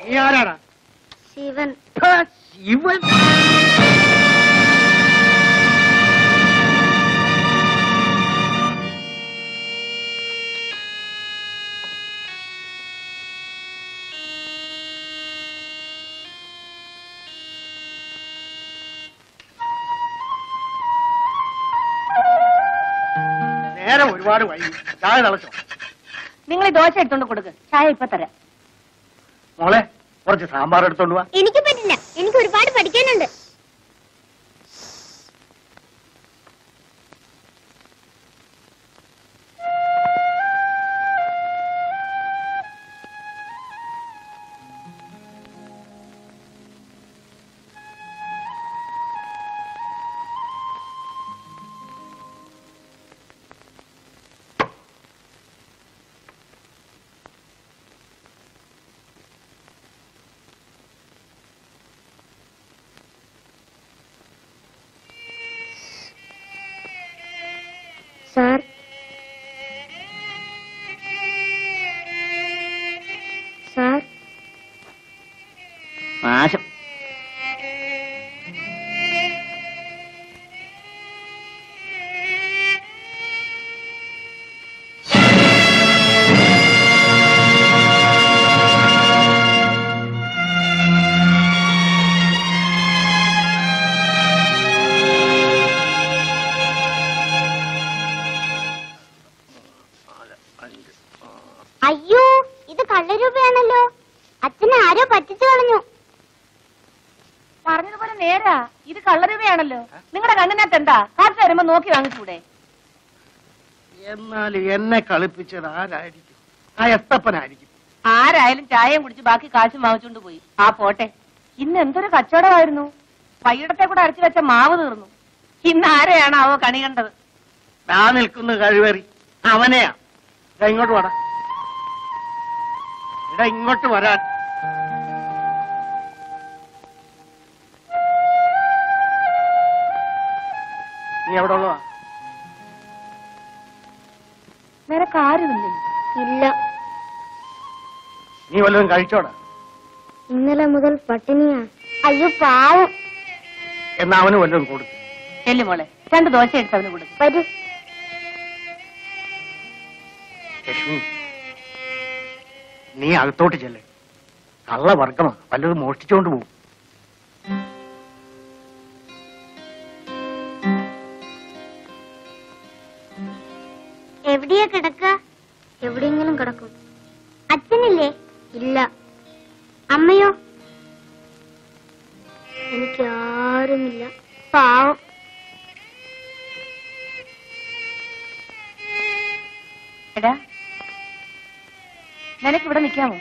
നീ ആരാടാ ശിവൻ ഹാ, ശിവൻ നേരം ഒരുപാട് വൈകി ചായ തിളച്ചോ നിങ്ങൾ ഈ ദോശ എടുത്തോണ്ട് കൊടുക്ക് ചായ ഇപ്പൊ തരാം മോളെ കുറച്ച് സാമ്പാർ എടുത്തോണ്ട് വാ എനിക്ക് പറ്റില്ല എനിക്ക് ഒരുപാട് പഠിക്കാനുണ്ട് സാർ സാർ നാശം അയ്യോ ഇത് കള്ളരൂപയാണല്ലോ അച്ഛനെ ആരോ പറ്റിച്ചു കളഞ്ഞു പറഞ്ഞതുപോലെ നേരാ ഇത് കള്ളരൂപയാണല്ലോ നിങ്ങളുടെ കണ്ണിനകത്ത് എന്താ കാശ് വരുമ്പോ നോക്കി വാങ്ങിച്ചൂടെ എന്നാൽ എന്നെ കളിപ്പിച്ചത് ആരായിരിക്കും ആ എസ്തപ്പനായിരിക്കും ആരായാലും ചായയും കുടിച്ച് ബാക്കി കാശും വാങ്ങിച്ചോണ്ട് പോയി ആ പോട്ടെ ഇന്ന് എന്തൊരു കച്ചവടമായിരുന്നു വൈകിടത്തെ കൂടെ അരച്ചു വെച്ച മാവ് തീർന്നു ഇന്ന് ആരെയാണ് അവ കണി കണ്ടത് ദാ നിൽക്കുന്ന കഴിവേറി അവനെയാ ഇതാ ഇങ്ങോട്ട് വാടാ ഇടാ ഇങ്ങോട്ട് വരാൻ നീ എവിടെ ഉള്ളതാ നിനക്ക് ആരുമില്ലേ ഇല്ല നീ വല്ലതും കഴിച്ചോടാ ഇന്നലെ മുതൽ പട്ടിണിയാ അയ്യോ പാവം എന്നാ അവന് വല്ലതും കൊടുത്തു ചെല്ലു മോളെ രണ്ട് ദോശ എടുത്ത് അവന് കൊടുക്കും വരൂ ലക്ഷ്മി നീ അകത്തോട്ട് ചെല്ലേ കള്ള വർഗമാ വല്ലതും മോഷ്ടിച്ചോണ്ട് പോകും എവിടെയാ കിടക്ക എവിടെയെങ്കിലും കിടക്കും അച്ഛനില്ലേ ഇല്ല അമ്മയോ എനിക്ക് ആരുമില്ല പാവം എടാ നിനക്ക് ഇവിടെ നിൽക്കാമോ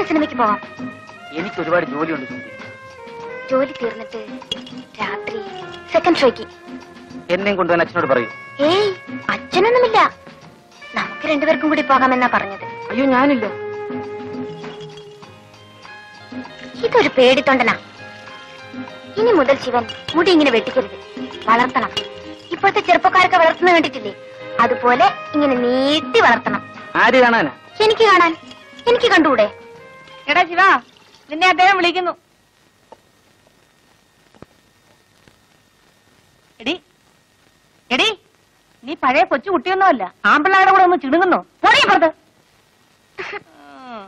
സിനിമയ്ക്ക് പോവാം എനിക്ക് ഒരുപാട് ജോലിയുണ്ട് സുമതി ജോലി തീർന്നിട്ട് രാത്രി സെക്കൻഡ് ഷോയ്ക്ക് എന്നെയും കൊണ്ടുവന്ന് അച്ഛനോട് പറയൂ ഏയ് അച്ഛനൊന്നുമില്ല നമുക്ക് രണ്ടുപേർക്കും കൂടി പോകാമെന്നാ പറഞ്ഞത് അയ്യോ ഞാനില്ല ഇതൊരു പേടിത്തൊണ്ടനാ ഇനി മുതൽ ശിവൻ മുടി ഇങ്ങനെ വെട്ടിക്കരുത് വളർത്തണം ഇപ്പോഴത്തെ ചെറുപ്പക്കാരൊക്കെ വളർത്തുന്ന കണ്ടിട്ടില്ലേ അതുപോലെ ഇങ്ങനെ നീട്ടി വളർത്തണം ആര് കാണാനാ എനിക്ക് കാണാൻ എനിക്ക് കണ്ടുകൂടെ എടാ ശിവ നിന്നെ അദ്ദേഹം വിളിക്കുന്നു എടി എടി നീ പഴയ കൊച്ചു കുട്ടിയൊന്നുമല്ല ആമ്പിള്ളാരുടെ കൂടെ ഒന്ന് ചിണുങ്ങുന്നു പോണേ പുറത്ത് ഉം.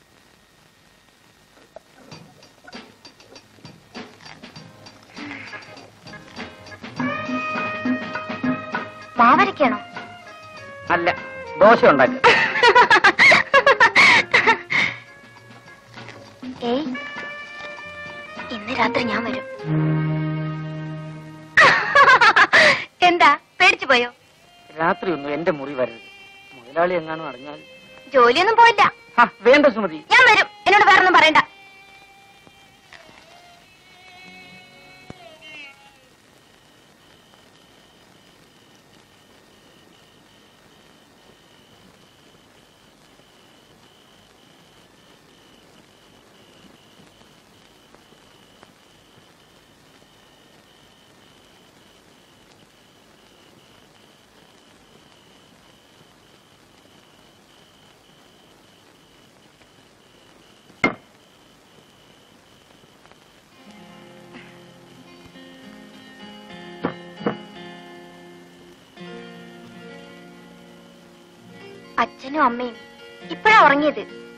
മാവരയ്ക്കാണോ അല്ല ദോശ ഉണ്ടാക്കി ഏയ് ഇന്ന് രാത്രി ഞാൻ വരും എന്താ പേടിച്ചു പോയോ രാത്രി ഒന്നും എന്റെ മുറി വരരുത് മുതലാളി എങ്ങാനും അറിഞ്ഞാൽ ജോലിയൊന്നും പോയില്ല ഹാ, വേണ്ട സുമതി ഞാൻ വരും എന്നോട് വേറൊന്നും പറയണ്ട അച്ഛനും അമ്മയും ഇപ്പോഴാ ഉറങ്ങിയത്